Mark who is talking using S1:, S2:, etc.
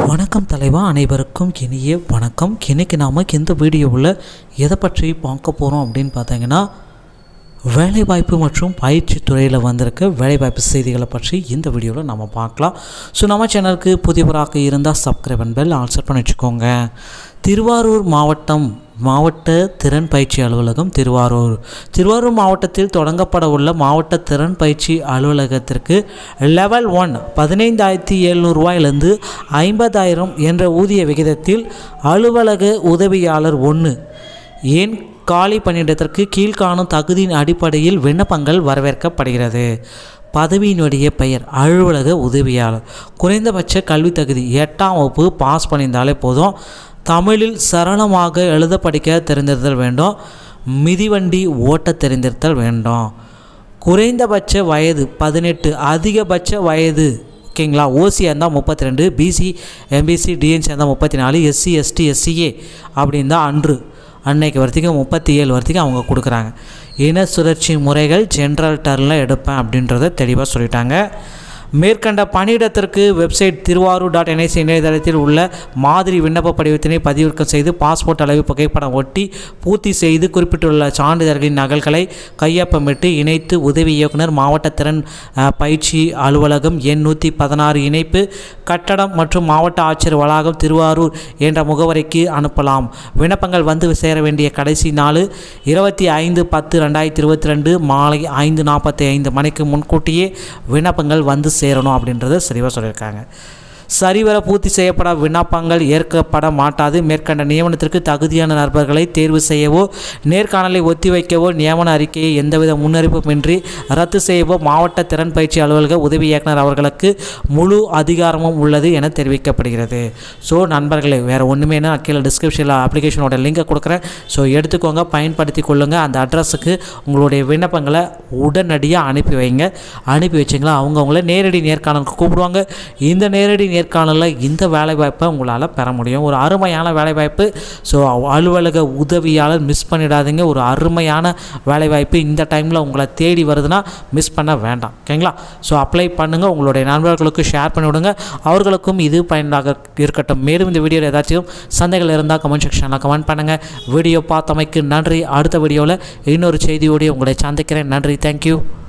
S1: வணக்கம் தலைவா அனைவருக்கும் இனிய வணக்கம் இன்னைக்கு நாம் இந்த வீடியோவில் எதை பற்றி பார்க்க போகிறோம் அப்படின்னு பார்த்தீங்கன்னா வேலைவாய்ப்பு மற்றும் பயிற்சி துறையில் வந்திருக்க வேலைவாய்ப்பு செய்திகளை பற்றி இந்த வீடியோவில் நம்ம பார்க்கலாம் ஸோ நம்ம சேனலுக்கு புதியவராக இருந்தால் சப்ஸ்கிரைப் அண்ட் பெல் ஆல் செட் பண்ணி வச்சுக்கோங்க திருவாரூர் மாவட்டம் மாவட்ட திறன் பயிற்சி அலுவலகம் திருவாரூர் திருவாரூர் மாவட்டத்தில் தொடங்கப்பட உள்ள மாவட்ட திறன் பயிற்சி அலுவலகத்திற்கு லெவல் ஒன் பதினைந்தாயிரத்தி எழுநூறுவாயிலிருந்து ஐம்பதாயிரம் என்ற ஊதிய விகிதத்தில் அலுவலக உதவியாளர் ஒன்று ஏன் காலி பணியிடத்திற்கு கீழ்காணும் தகுதியின் அடிப்படையில் விண்ணப்பங்கள் வரவேற்கப்படுகிறது பதவியினுடைய பெயர் அலுவலக உதவியாளர் குறைந்தபட்ச கல்வி தகுதி எட்டாம் வகுப்பு பாஸ் பண்ணியிருந்தாலே போதும் தமிழில் சரளமாக எழுத படிக்க தெரிந்திருத்தல் வேண்டும் மிதிவண்டி ஓட்ட தெரிந்திருத்தல் வேண்டும் குறைந்தபட்ச வயது பதினெட்டு அதிகபட்ச வயது ஓகேங்களா ஓசியாக இருந்தால் முப்பத்தி ரெண்டு பிசி எம்பிசி டிஎன்சி இருந்தால் முப்பத்தி நாலு எஸ்சி எஸ்டி எஸ்சிஏ அப்படின்னு தான் அன்று அன்னைக்கு வரைக்கும் முப்பத்தி ஏழு வரைக்கும் அவங்க கொடுக்குறாங்க இன சுழற்சி முறைகள் ஜென்ரல் டர்னில் எடுப்பேன் அப்படின்றத தெளிவாக சொல்லிட்டாங்க மேற்கண்ட பணியிடத்திற்கு வெப்சைட் திருவாரூர் டாட் என்ஐசி இணையதளத்தில் உள்ள மாதிரி விண்ணப்ப படிவத்தினை பதிவிறக்கம் செய்து பாஸ்போர்ட் அளவு புகைப்படம் ஒட்டி பூர்த்தி செய்து குறிப்பிட்டுள்ள சான்றிதழ்களின் நகல்களை கையொப்பமிட்டு இணைத்து உதவி இயக்குனர் மாவட்ட திறன் அஹ், பயிற்சி அலுவலகம் எண் நூற்றி பதினாறு இணைப்பு கட்டடம் மற்றும் மாவட்ட ஆட்சியர் வளாகம் திருவாரூர் என்ற முகவரிக்கு அனுப்பலாம் விண்ணப்பங்கள் வந்து சேர வேண்டிய கடைசி நாள் இருபத்தி ஐந்து பத்து ரெண்டாயிரத்தி இருபத்தி ரெண்டு மாலை ஐந்து நாற்பத்தி ஐந்து மணிக்கு முன்கூட்டியே விண்ணப்பங்கள் வந்து சேரணும் அப்படின்றத சரிவாக சொல்லியிருக்காங்க சரிவர பூர்த்தி செய்யப்பட விண்ணப்பங்கள் ஏற்கப்பட மாட்டாது மேற்கண்ட நியமனத்திற்கு தகுதியான நபர்களை தேர்வு செய்யவோ நேர்காணலை ஒத்திவைக்கவோ நியமன அறிக்கையை எந்தவித முன்னறிவிப்புமின்றி ரத்து செய்யவோ மாவட்ட திறன் பயிற்சி அலுவலக உதவி இயக்குனர் அவர்களுக்கு முழு அதிகாரமும் உள்ளது என தெரிவிக்கப்படுகிறது ஸோ நண்பர்களே வேறு ஒன்றுமே நான் கீழே டிஸ்கிரிப்ஷனில் அப்ளிகேஷனோட லிங்கை கொடுக்குறேன் ஸோ எடுத்துக்கோங்க பயன்படுத்தி கொள்ளுங்கள் அந்த அட்ரஸுக்கு உங்களுடைய விண்ணப்பங்களை உடனடியாக அனுப்பி வைங்க அனுப்பி வச்சிங்களா அவங்க உங்களை நேரடி நேர்காணலுக்கு கூப்பிடுவாங்க இந்த நேரடி நேர்காணலில் இந்த வேலைவாய்ப்பை உங்களால் பெற முடியும் ஒரு அருமையான வேலைவாய்ப்பு ஸோ அலுவலக உதவியாளர் மிஸ் பண்ணிடாதீங்க ஒரு அருமையான வேலைவாய்ப்பு இந்த டைமில் உங்களை தேடி வருதுன்னா மிஸ் பண்ண வேண்டாம் ஓகேங்களா ஸோ அப்ளை பண்ணுங்கள் உங்களுடைய நண்பர்களுக்கு ஷேர் பண்ணி விடுங்க அவர்களுக்கும் இது பயனாக இருக்கட்டும் மேலும் இந்த வீடியோவில் ஏதாச்சும் சந்தைகள் இருந்தால் கமெண்ட் செக்ஷனில் கமெண்ட் பண்ணுங்கள் வீடியோ பார்த்தமைக்கு நன்றி அடுத்த வீடியோவில் இன்னொரு செய்தியோடு உங்களை சந்திக்கிறேன் நன்றி தேங்க்யூ